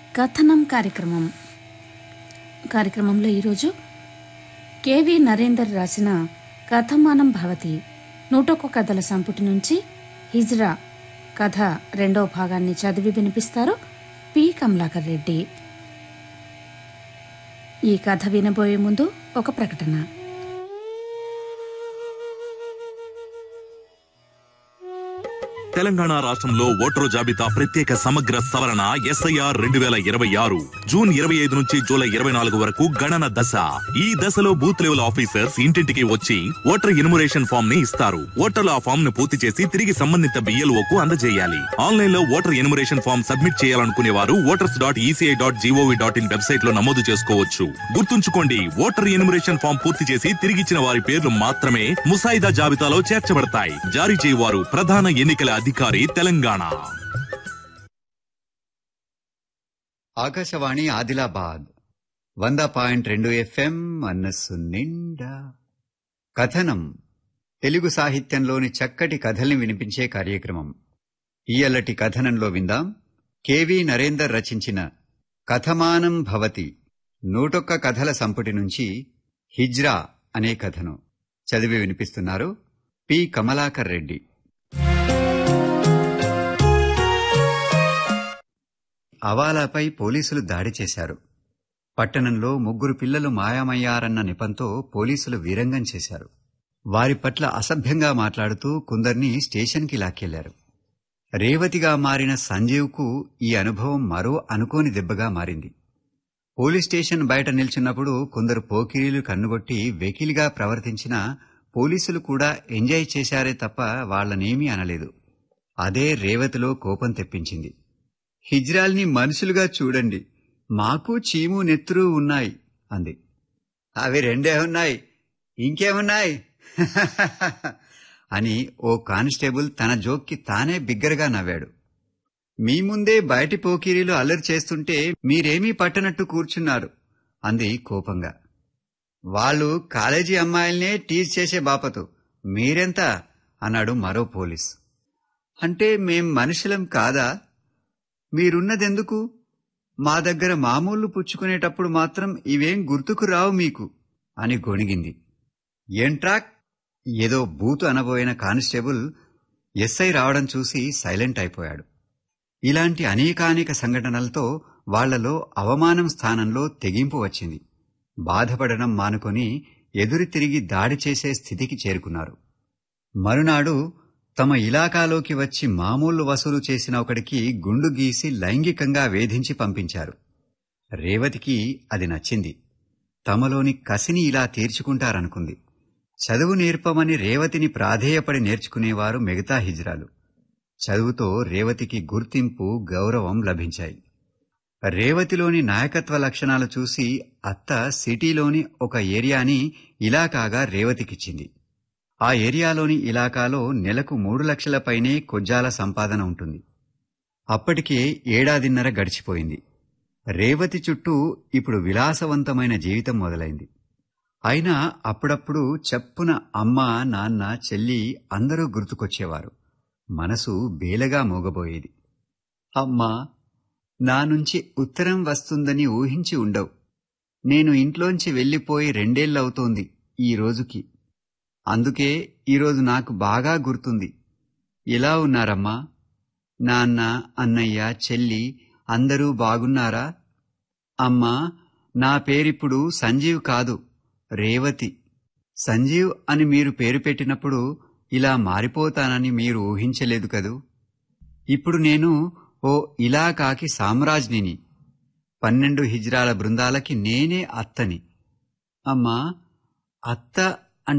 కథనం కార్యక్రమం కార్యక్రమంలో ఈరోజు కెవి నరేందర్ రాసిన కథమానం భవతి నూటొక్క కథల సంపుటి నుంచి హిజ్రా కథ రెండవ భాగాన్ని చదివి వినిపిస్తారు పి కమలాకర్ రెడ్డి ఈ కథ వినబోయే ముందు ఒక ప్రకటన తెలంగాణ రాష్ట్రంలో ఓటరు జాబితా ప్రత్యేక సమగ్ర సవరణ ఎస్ఐఆర్ రెండు వేల ఇరవై ఆరు జూన్ ఇరవై ఐదు నుంచి జూలై ఇరవై నాలుగు వరకు గణన దశ ఈ దశలో బూత్ లెవెల్ ఆఫీసర్స్ ఇంటింటికి వచ్చి ఓటర్ ఇన్మురేషన్ ఫామ్ ని ఇస్తారు ఓటర్లు ఆ ఫామ్ ను పూర్తి చేసి తిరిగి సంబంధిత బిఎల్ఓ కు అందజేయాలి ఆన్లైన్ లో ఓటర్ ఇన్మురేషన్ ఫామ్ సబ్మిట్ చేయాలనుకునే వారు voters dot ECI dot GOV dot in website లో నమోదు చేసుకోవచ్చు గుర్తుంచుకోండి ఓటర్ ఇన్మురేషన్ ఫామ్ పూర్తి చేసి తిరిగిచ్చిన వారి పేర్లు మాత్రమే ముసాయిదా జాబితాలో చేర్చబడతాయి జారీ చేయవారు ప్రధాన ఎన్నికల అధికారి తెలంగాణ ఆకాశవాణి ఆదిలాబాద్ వంద పాయింట్ రెండు ఎఫ్ఎం మనస్సు నిండా కథనం తెలుగు సాహిత్యంలోని చక్కటి కథల్ని వినిపించే కార్యక్రమం ఈయల్లటి కథనంలో విందాం కెవి నరేందర్ రచించిన కథమానం భవతి నూటొక్క కథల సంపుటి నుంచి హిజ్రా అనే కథను చదివి వినిపిస్తున్నారు పి కమలాకర్ రెడ్డి అవాలాపై పోలీసులు దాడి చేశారు పట్టణంలో ముగ్గురు పిల్లలు మాయమయ్యారన్న నెపంతో పోలీసులు వీరంగం చేశారు వారి పట్ల అసభ్యంగా మాట్లాడుతూ కొందర్ని స్టేషన్కి లాక్కెళ్లారు రేవతిగా మారిన సంజీవ్కు ఈ అనుభవం మరో అనుకోని దెబ్బగా మారింది పోలీస్ స్టేషన్ బయట నిల్చున్నప్పుడు కొందరు పోకిరీలు కన్నుగొట్టి వెకిలిగా ప్రవర్తించిన పోలీసులు కూడా ఎంజాయ్ చేశారే తప్ప వాళ్లనేమీ అనలేదు అదే రేవతిలో కోపం తెప్పించింది హిజ్రాల్ని మనుషులుగా చూడండి మాకు చీము నెత్తురు ఉన్నాయి అంది అవి రెండే ఉన్నాయి ఇంకేమున్నాయి అని ఓ కానిస్టేబుల్ తన జోక్కి తానే బిగ్గరగా నవ్వాడు మీ ముందే బయటి పోకిరీలు అల్లరి చేస్తుంటే మీరేమీ పట్టనట్టు కూర్చున్నారు అంది కోపంగా వాళ్ళు కాలేజీ అమ్మాయిల్నే టీజ్ చేసే బాపతు మీరెంత అన్నాడు మరో పోలీస్ అంటే మేం మనుషులం కాదా మీరున్నదెందుకు మా దగ్గర మామూలు పుచ్చుకునేటప్పుడు మాత్రం ఇవేం గుర్తుకు రావు మీకు అని గొణిగింది ఏంట్రాక్ ఏదో బూతు అనబోయిన కానిస్టేబుల్ ఎస్ఐ రావడం చూసి సైలెంట్ అయిపోయాడు ఇలాంటి అనేకానేక సంఘటనలతో వాళ్లలో అవమానం స్థానంలో తెగింపు వచ్చింది బాధపడడం మానుకొని ఎదురు తిరిగి దాడి చేసే స్థితికి చేరుకున్నారు మరునాడు తమ ఇలాకాలోకి వచ్చి మామూలు వసూలు చేసిన ఒకడికి గుండు గీసి లైంగికంగా వేధించి పంపించారు రేవతికి అది నచ్చింది తమలోని కసిని ఇలా తీర్చుకుంటారనుకుంది చదువు నేర్పమని రేవతిని ప్రాధేయపడి నేర్చుకునేవారు మిగతా హిజ్రాలు చదువుతో రేవతికి గుర్తింపు గౌరవం లభించాయి రేవతిలోని నాయకత్వ లక్షణాలు చూసి అత్త సిటీలోని ఒక ఏరియాని ఇలాకాగా రేవతికిచ్చింది ఆ ఏరియాలోని ఇలాకాలో నెలకు మూడు లక్షల పైనే కొజ్జాల సంపాదన ఉంటుంది అప్పటికే ఏడాదిన్నర గడిచిపోయింది రేవతి చుట్టూ ఇప్పుడు విలాసవంతమైన జీవితం మొదలైంది అయినా అప్పుడప్పుడు చెప్పున అమ్మ నాన్న చెల్లి అందరూ గుర్తుకొచ్చేవారు మనసు బేలగా మోగబోయేది అమ్మా నా నుంచి ఉత్తరం వస్తుందని ఊహించి ఉండవు నేను ఇంట్లోంచి వెళ్ళిపోయి రెండేళ్లవుతోంది ఈ రోజుకి అందుకే ఈరోజు నాకు బాగా గుర్తుంది ఎలా ఉన్నారమ్మా నాన్న అన్నయ్య చెల్లి అందరూ బాగున్నారా అమ్మా నా పేరిప్పుడు సంజీవ్ కాదు రేవతి సంజీవ్ అని మీరు పేరు పెట్టినప్పుడు ఇలా మారిపోతానని మీరు ఊహించలేదు కదూ ఇప్పుడు నేను ఓ ఇలాకాకి సామ్రాజ్ఞిని పన్నెండు హిజ్రాల బృందాలకి నేనే అత్తని అమ్మా అత్త